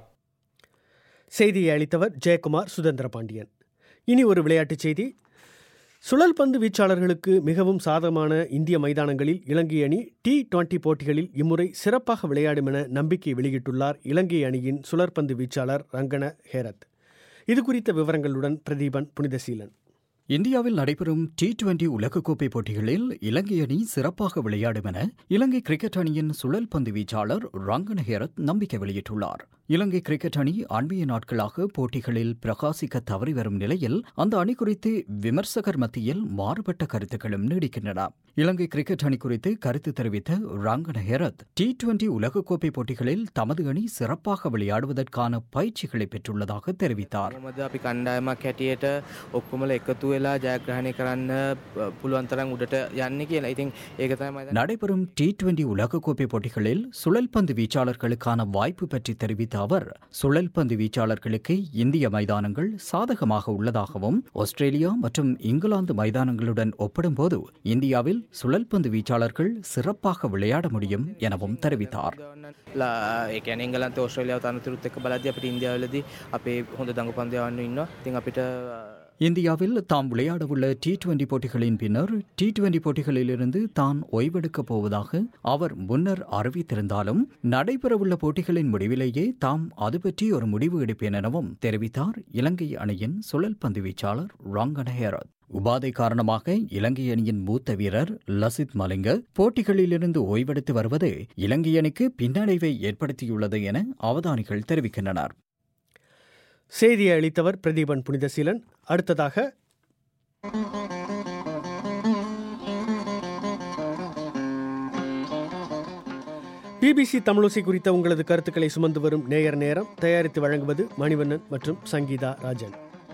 Speaker 1: செய்தியை அளித்தவர் ஜெயக்குமார் சுதந்திர பாண்டியன் இனி ஒரு விளையாட்டுச் செய்தி சுழல் பந்து வீச்சாளர்களுக்கு மிகவும் சாதகமான இந்திய மைதானங்களில் இலங்கை அணி டி டுவெண்டி போட்டிகளில் இம்முறை சிறப்பாக விளையாடும் என நம்பிக்கை வெளியிட்டுள்ளார் இலங்கை அணியின் சுழற்பந்து வீச்சாளர் ரங்கன ஹேரத் இது குறித்த விவரங்களுடன் பிரதீபன் புனிதசீலன்
Speaker 5: இந்தியாவில் நடைபெறும் டி டுவெண்டி உலகக்கோப்பை போட்டிகளில் இலங்கை அணி சிறப்பாக விளையாடும் என இலங்கை கிரிக்கெட் அணியின் சுழல் பந்து வீச்சாளர் ரங்கன் ஹேரத் நம்பிக்கை வெளியிட்டுள்ளார் இலங்கை கிரிக்கெட் அணி அண்மைய நாட்களாக போட்டிகளில் பிரகாசிக்க தவறி வரும் நிலையில் அந்த அணி குறித்து விமர்சகர் மத்தியில் மாறுபட்ட கருத்துக்களும் நீடிக்கின்றன இலங்கை கிரிக்கெட் அணி குறித்து கருத்து தெரிவித்த ரங்கன ஹேரத் டி டுவெண்டி உலகக்கோப்பை போட்டிகளில் தமது அணி சிறப்பாக விளையாடுவதற்கான பயிற்சிகளை பெற்றுள்ளதாக தெரிவித்தார்
Speaker 17: මොකද අපි කණ්ඩායමක් හැටියට ඔක්කොමල එකතු වෙලා ජයග්‍රහණය කරන්න පුළුවන් තරම් උඩට යන්න කියලා ඉතින් ඒක තමයි
Speaker 5: நடைபெறும் டி டுவெண்டி உலகக்கோப்பை போட்டிகளில் சுழல் பந்து வீச்சாளர்களுக்கான வாய்ப்பு பற்றி தெரிவித்த அவர் சுழல் பந்து வீச்சாளர்களுக்கு இந்திய மைதானங்கள் சாதகமாக உள்ளதாகவும் ஆஸ்திரேலியா மற்றும் இங்கிலாந்து மைதானங்களுடன் ஒப்பிடும்போது இந்தியாவில் சுழல் பந்து வீச்சாளர்கள் சிறப்பாக விளையாட முடியும் எனவும் தெரிவித்தார்
Speaker 17: ඒකන එංගලන්ත ඔස්ට්‍රලියාව තනතුරුත් එක්ක බලද්දී අපිට ඉන්දියාවලදී අපේ හොඳ දඟ පන්දයවන්න ඉන්නවා ඉතින් අපිට
Speaker 5: இந்தியாவில் தாம் விளையாடவுள்ள டி டுவெண்டி போட்டிகளின் பின்னர் டி டுவெண்டி போட்டிகளிலிருந்து தான் ஓய்வெடுக்கப் போவதாக அவர் முன்னர் அறிவித்திருந்தாலும் நடைபெறவுள்ள போட்டிகளின் முடிவிலேயே தாம் அது பற்றி ஒரு முடிவு எடுப்பேன் எனவும் தெரிவித்தார் இலங்கை அணியின் சுழல் பந்து வீச்சாளர் ராங்கன ஹேரத் உபாதை காரணமாக இலங்கை அணியின் மூத்த வீரர் லசித் மலிங்க போட்டிகளிலிருந்து ஓய்வெடுத்து வருவது இலங்கை அணிக்கு பின்னடைவை ஏற்படுத்தியுள்ளது என அவதானிகள் தெரிவிக்கின்றனர்
Speaker 1: செய்தியை அளித்தவர் பிரதீபன் புனிதசீலன் அடுத்ததாக பிபிசி தமிழோசை குறித்த உங்களது கருத்துக்களை சுமந்து வரும் நேயர் நேரம் தயாரித்து வழங்குவது மணிவண்ணன் மற்றும் சங்கீதா ராஜன்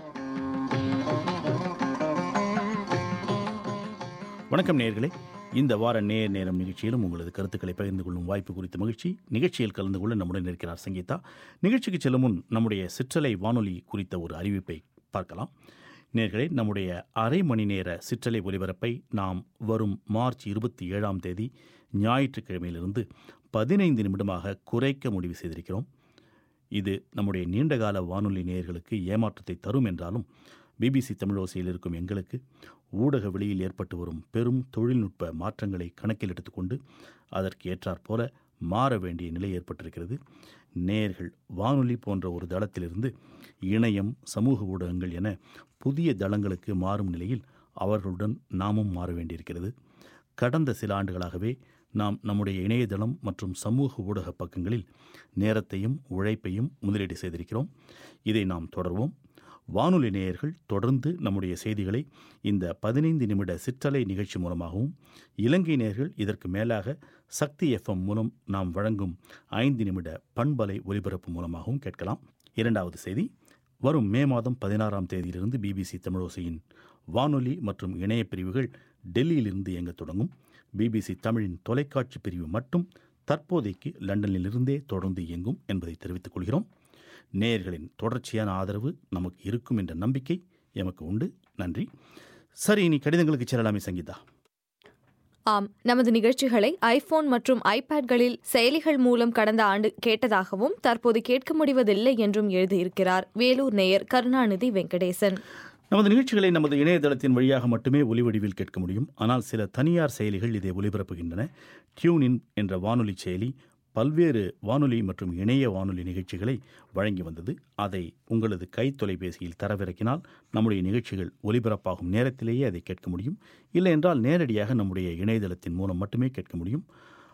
Speaker 18: வணக்கம் நேயர்களே இந்த வார நேர் நேரம் நிகழ்ச்சியிலும் உங்களது கருத்துக்களை பகிர்ந்து கொள்ளும் வாய்ப்பு குறித்த மகிழ்ச்சி நிகழ்ச்சியில் கலந்து கொள்ள நம்முடன் இருக்கிறார் சங்கீதா நிகழ்ச்சிக்கு செல்லும் முன் நம்முடைய சிற்றலை வானொலி குறித்த ஒரு அறிவிப்பை பார்க்கலாம் நேர்களே நம்முடைய அரை மணி நேர சிற்றலை ஒலிபரப்பை நாம் வரும் மார்ச் இருபத்தி ஏழாம் தேதி ஞாயிற்றுக்கிழமையிலிருந்து பதினைந்து நிமிடமாக குறைக்க முடிவு செய்திருக்கிறோம் இது நம்முடைய நீண்டகால வானொலி நேயர்களுக்கு ஏமாற்றத்தை தரும் என்றாலும் பிபிசி தமிழோசையில் இருக்கும் எங்களுக்கு ஊடக வெளியில் ஏற்பட்டு வரும் பெரும் தொழில்நுட்ப மாற்றங்களை கணக்கில் எடுத்துக்கொண்டு அதற்கு ஏற்றாற்போல மாற வேண்டிய நிலை ஏற்பட்டிருக்கிறது நேர்கள் வானொலி போன்ற ஒரு தளத்திலிருந்து இணையம் சமூக ஊடகங்கள் என புதிய தளங்களுக்கு மாறும் நிலையில் அவர்களுடன் நாமும் மாற வேண்டியிருக்கிறது கடந்த சில ஆண்டுகளாகவே நாம் நம்முடைய இணையதளம் மற்றும் சமூக ஊடக பக்கங்களில் நேரத்தையும் உழைப்பையும் முதலீடு செய்திருக்கிறோம் இதை நாம் தொடர்வோம் வானொலி நேயர்கள் தொடர்ந்து நம்முடைய செய்திகளை இந்த பதினைந்து நிமிட சிற்றலை நிகழ்ச்சி மூலமாகவும் இலங்கை நேயர்கள் இதற்கு மேலாக சக்தி எஃப்எம் மூலம் நாம் வழங்கும் ஐந்து நிமிட பண்பலை ஒலிபரப்பு மூலமாகவும் கேட்கலாம் இரண்டாவது செய்தி வரும் மே மாதம் பதினாறாம் தேதியிலிருந்து பிபிசி தமிழோசையின் வானொலி மற்றும் இணைய பிரிவுகள் டெல்லியிலிருந்து இயங்கத் தொடங்கும் பிபிசி தமிழின் தொலைக்காட்சி பிரிவு மட்டும் தற்போதைக்கு லண்டனிலிருந்தே தொடர்ந்து இயங்கும் என்பதை தெரிவித்துக் கொள்கிறோம் நேயர்களின் தொடர்ச்சியான ஆதரவு நமக்கு இருக்கும் என்ற நம்பிக்கை எமக்கு உண்டு நன்றி சரி இனி கடிதங்களுக்கு செல்லலாமே சங்கீதா
Speaker 19: ஆம் நமது நிகழ்ச்சிகளை ஐபோன் மற்றும் ஐபேட்களில் செயலிகள் மூலம் கடந்த ஆண்டு கேட்டதாகவும் தற்போது கேட்க முடிவதில்லை என்றும் எழுதியிருக்கிறார் வேலூர் நேயர் கருணாநிதி வெங்கடேசன்
Speaker 18: நமது நிகழ்ச்சிகளை நமது இணையதளத்தின் வழியாக மட்டுமே ஒலிவடிவில் கேட்க முடியும் ஆனால் சில தனியார் செயலிகள் இதை ஒலிபரப்புகின்றன டியூனின் என்ற வானொலி செயலி பல்வேறு வானொலி மற்றும் இணைய வானொலி நிகழ்ச்சிகளை வழங்கி வந்தது அதை உங்களது கை தொலைபேசியில் தரவிறக்கினால் நம்முடைய நிகழ்ச்சிகள் ஒலிபரப்பாகும் நேரத்திலேயே அதை கேட்க முடியும் இல்லை என்றால் நேரடியாக நம்முடைய இணையதளத்தின் மூலம் மட்டுமே கேட்க முடியும்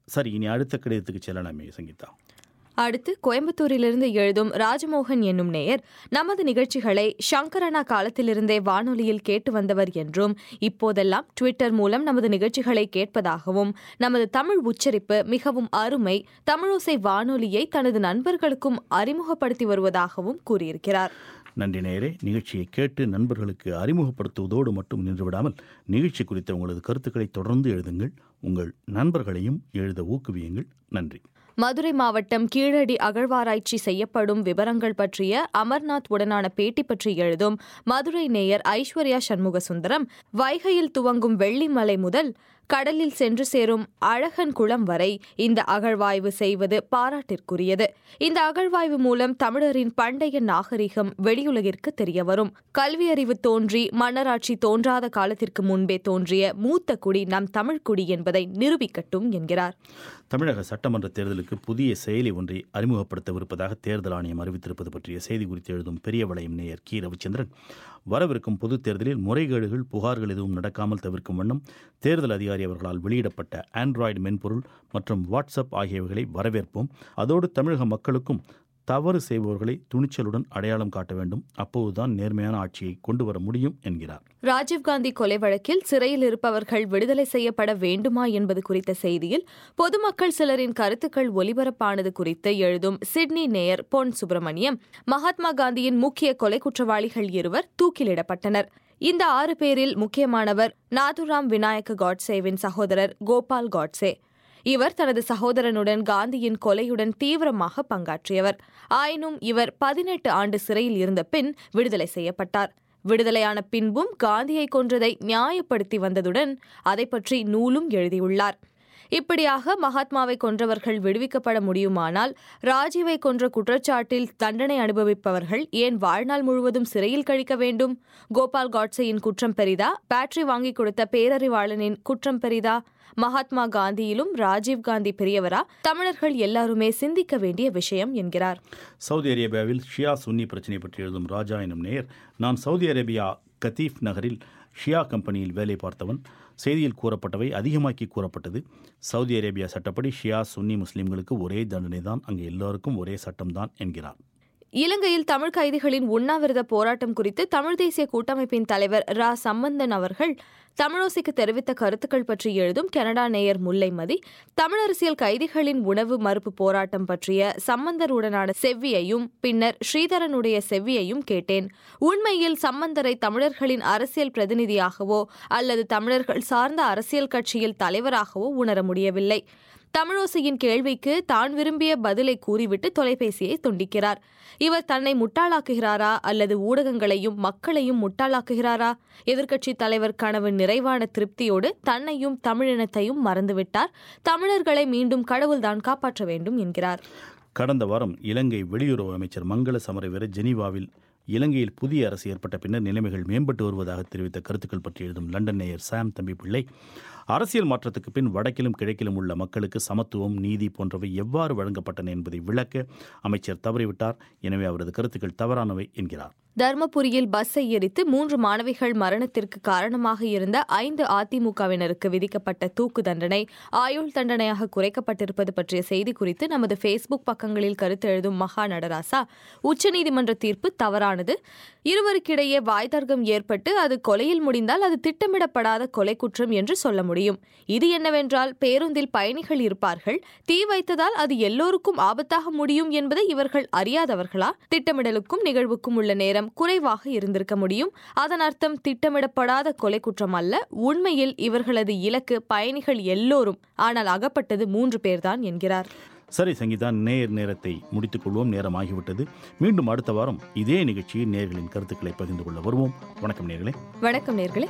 Speaker 18: சரி இனி அடுத்த கடிதத்துக்கு செல்லலாமே சங்கீதா
Speaker 19: அடுத்து கோயம்புத்தூரிலிருந்து எழுதும் ராஜமோகன் என்னும் நேயர் நமது நிகழ்ச்சிகளை சங்கரனா காலத்திலிருந்தே வானொலியில் கேட்டு வந்தவர் என்றும் இப்போதெல்லாம் ட்விட்டர் மூலம் நமது நிகழ்ச்சிகளை கேட்பதாகவும் நமது தமிழ் உச்சரிப்பு மிகவும் அருமை தமிழோசை வானொலியை தனது நண்பர்களுக்கும் அறிமுகப்படுத்தி வருவதாகவும் கூறியிருக்கிறார்
Speaker 18: நன்றி நேயரே நிகழ்ச்சியை கேட்டு நண்பர்களுக்கு அறிமுகப்படுத்துவதோடு மட்டும் நின்றுவிடாமல் நிகழ்ச்சி குறித்த உங்களது கருத்துக்களை தொடர்ந்து எழுதுங்கள் உங்கள் நண்பர்களையும் எழுத ஊக்குவியுங்கள் நன்றி
Speaker 19: மதுரை மாவட்டம் கீழடி அகழ்வாராய்ச்சி செய்யப்படும் விவரங்கள் பற்றிய அமர்நாத் உடனான பேட்டி பற்றி எழுதும் மதுரை நேயர் ஐஸ்வர்யா சண்முக சுந்தரம் வைகையில் துவங்கும் வெள்ளிமலை முதல் கடலில் சென்று சேரும் அழகன் குளம் வரை இந்த அகழ்வாய்வு செய்வது பாராட்டிற்குரியது இந்த அகழ்வாய்வு மூலம் தமிழரின் பண்டைய நாகரிகம் வெளியுலகிற்கு தெரியவரும் கல்வியறிவு தோன்றி மன்னராட்சி தோன்றாத காலத்திற்கு முன்பே தோன்றிய மூத்த குடி நம் தமிழ்குடி என்பதை நிரூபிக்கட்டும் என்கிறார்
Speaker 18: தமிழக சட்டமன்ற தேர்தலுக்கு புதிய செயலி ஒன்றை அறிமுகப்படுத்தவிருப்பதாக தேர்தல் ஆணையம் அறிவித்திருப்பது பற்றிய செய்தி குறித்து எழுதும் பெரிய வளையம் நேயர் கி ரவிச்சந்திரன் வரவிருக்கும் பொதுத் தேர்தலில் முறைகேடுகள் புகார்கள் எதுவும் நடக்காமல் தவிர்க்கும் வண்ணம் தேர்தல் அதிகாரி அவர்களால் வெளியிடப்பட்ட ஆண்ட்ராய்டு மென்பொருள் மற்றும் வாட்ஸ்அப் ஆகியவைகளை வரவேற்போம் அதோடு தமிழக மக்களுக்கும் தவறு செய்பவர்களை துணிச்சலுடன் அடையாளம் காட்ட வேண்டும் அப்போதுதான் நேர்மையான ஆட்சியை கொண்டு வர முடியும் என்கிறார்
Speaker 19: ராஜீவ்காந்தி கொலை வழக்கில் சிறையில் இருப்பவர்கள் விடுதலை செய்யப்பட வேண்டுமா என்பது குறித்த செய்தியில் பொதுமக்கள் சிலரின் கருத்துக்கள் ஒலிபரப்பானது குறித்து எழுதும் சிட்னி நேயர் பொன் சுப்பிரமணியம் மகாத்மா காந்தியின் முக்கிய கொலை குற்றவாளிகள் இருவர் தூக்கிலிடப்பட்டனர் இந்த ஆறு பேரில் முக்கியமானவர் நாதுராம் விநாயக காட்சேவின் சகோதரர் கோபால் காட்சே இவர் தனது சகோதரனுடன் காந்தியின் கொலையுடன் தீவிரமாக பங்காற்றியவர் ஆயினும் இவர் பதினெட்டு ஆண்டு சிறையில் இருந்த பின் விடுதலை செய்யப்பட்டார் விடுதலையான பின்பும் காந்தியை கொன்றதை நியாயப்படுத்தி வந்ததுடன் அதை பற்றி நூலும் எழுதியுள்ளார் இப்படியாக மகாத்மாவை கொன்றவர்கள் விடுவிக்கப்பட முடியுமானால் ராஜீவை கொன்ற குற்றச்சாட்டில் தண்டனை அனுபவிப்பவர்கள் ஏன் வாழ்நாள் முழுவதும் சிறையில் கழிக்க வேண்டும் கோபால் காட்சேயின் குற்றம் பெரிதா பேட்டரி வாங்கி கொடுத்த பேரறிவாளனின் குற்றம் பெரிதா மகாத்மா காந்தியிலும் ராஜீவ் காந்தி பெரியவரா தமிழர்கள் எல்லாருமே சிந்திக்க வேண்டிய விஷயம் என்கிறார்
Speaker 18: சவுதி அரேபியாவில் ஷியா சுன்னி பிரச்சினை பற்றி எழுதும் ராஜா எனும் நேயர் நான் சவுதி அரேபியா கத்தீஃப் நகரில் ஷியா கம்பெனியில் வேலை பார்த்தவன் செய்தியில் கூறப்பட்டவை அதிகமாக்கி கூறப்பட்டது சவுதி அரேபியா சட்டப்படி ஷியா சுன்னி முஸ்லிம்களுக்கு ஒரே தண்டனை தான் அங்கு எல்லோருக்கும் ஒரே சட்டம்தான் என்கிறார்
Speaker 19: இலங்கையில் தமிழ் கைதிகளின் உண்ணாவிரத போராட்டம் குறித்து தமிழ் தேசிய கூட்டமைப்பின் தலைவர் ரா சம்பந்தன் அவர்கள் தமிழோசைக்கு தெரிவித்த கருத்துக்கள் பற்றி எழுதும் கனடா நேயர் முல்லைமதி தமிழ் அரசியல் கைதிகளின் உணவு மறுப்பு போராட்டம் பற்றிய சம்பந்தருடனான செவ்வியையும் பின்னர் ஸ்ரீதரனுடைய செவ்வியையும் கேட்டேன் உண்மையில் சம்பந்தரை தமிழர்களின் அரசியல் பிரதிநிதியாகவோ அல்லது தமிழர்கள் சார்ந்த அரசியல் கட்சியில் தலைவராகவோ உணர முடியவில்லை தமிழோசையின் கேள்விக்கு தான் விரும்பிய பதிலை கூறிவிட்டு தொலைபேசியை துண்டிக்கிறார் இவர் தன்னை முட்டாளாக்குகிறாரா அல்லது ஊடகங்களையும் மக்களையும் முட்டாளாக்குகிறாரா எதிர்க்கட்சி தலைவர் கனவு நிறைவான திருப்தியோடு தன்னையும் தமிழினத்தையும் மறந்துவிட்டார் தமிழர்களை மீண்டும் கடவுள்தான் காப்பாற்ற வேண்டும் என்கிறார்
Speaker 18: கடந்த வாரம் இலங்கை வெளியுறவு அமைச்சர் மங்கள சமரவீர ஜெனீவாவில் இலங்கையில் புதிய அரசு ஏற்பட்ட பின்னர் நிலைமைகள் மேம்பட்டு வருவதாக தெரிவித்த கருத்துக்கள் பற்றி எழுதும் லண்டன் நேயர் சாம் தம்பி பிள்ளை அரசியல் மாற்றத்துக்கு பின் வடக்கிலும் கிழக்கிலும் உள்ள மக்களுக்கு சமத்துவம் நீதி போன்றவை எவ்வாறு வழங்கப்பட்டன என்பதை விளக்க அமைச்சர் தவறிவிட்டார் எனவே அவரது கருத்துக்கள் தவறானவை என்கிறார்
Speaker 19: தர்மபுரியில் பஸ்ஸை எரித்து மூன்று மாணவிகள் மரணத்திற்கு காரணமாக இருந்த ஐந்து அதிமுகவினருக்கு விதிக்கப்பட்ட தூக்கு தண்டனை ஆயுள் தண்டனையாக குறைக்கப்பட்டிருப்பது பற்றிய செய்தி குறித்து நமது ஃபேஸ்புக் பக்கங்களில் கருத்து எழுதும் மகா நடராசா உச்சநீதிமன்ற தீர்ப்பு தவறானது இருவருக்கிடையே வாய்தர்க்கம் ஏற்பட்டு அது கொலையில் முடிந்தால் அது திட்டமிடப்படாத கொலை குற்றம் என்று சொல்ல முடியும் இது என்னவென்றால் பேருந்தில் பயணிகள் இருப்பார்கள் தீ வைத்ததால் அது எல்லோருக்கும் ஆபத்தாக முடியும் என்பதை இவர்கள் அறியாதவர்களா திட்டமிடலுக்கும் நிகழ்வுக்கும் உள்ள நேரம் குறைவாக இருந்திருக்க முடியும் அதன் அர்த்தம் திட்டமிடப்படாத கொலை குற்றம் அல்ல உண்மையில் இவர்களது இலக்கு பயணிகள் எல்லோரும் ஆனால் அகப்பட்டது மூன்று பேர்தான் என்கிறார்
Speaker 18: சரி சங்கீதா நேர் நேரத்தை முடித்துக் கொள்வோம் நேரம் ஆகிவிட்டது மீண்டும் அடுத்த வாரம் இதே நிகழ்ச்சியில் நேர்களின் கருத்துக்களை பகிர்ந்து கொள்ள வருவோம் வணக்கம் நேர்களே
Speaker 19: வணக்கம் நேர்களே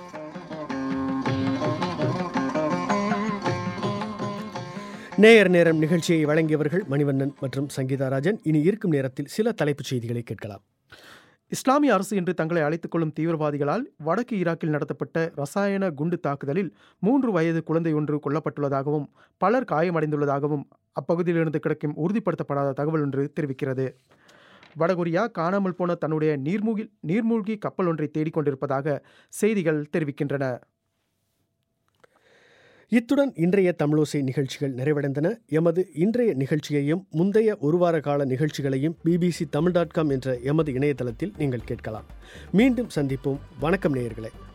Speaker 1: நேயர் நேரம் நிகழ்ச்சியை வழங்கியவர்கள் மணிவண்ணன் மற்றும் சங்கீதா ராஜன் இனி இருக்கும் நேரத்தில் சில தலைப்புச் செய்திகளை கேட்கலாம்
Speaker 4: இஸ்லாமிய அரசு என்று தங்களை அழைத்துக் கொள்ளும் தீவிரவாதிகளால் வடக்கு ஈராக்கில் நடத்தப்பட்ட ரசாயன குண்டு தாக்குதலில் மூன்று வயது குழந்தை ஒன்று கொல்லப்பட்டுள்ளதாகவும் பலர் காயமடைந்துள்ளதாகவும் அப்பகுதியிலிருந்து கிடைக்கும் உறுதிப்படுத்தப்படாத தகவல் ஒன்று தெரிவிக்கிறது வடகொரியா காணாமல் போன தன்னுடைய நீர்மூழ்கி நீர்மூழ்கி கப்பல் ஒன்றை தேடிக்கொண்டிருப்பதாக செய்திகள் தெரிவிக்கின்றன
Speaker 1: இத்துடன் இன்றைய தமிழோசை நிகழ்ச்சிகள் நிறைவடைந்தன எமது இன்றைய நிகழ்ச்சியையும் முந்தைய ஒரு வார கால நிகழ்ச்சிகளையும் பிபிசி தமிழ் டாட் காம் என்ற எமது இணையதளத்தில் நீங்கள் கேட்கலாம் மீண்டும் சந்திப்போம் வணக்கம் நேயர்களே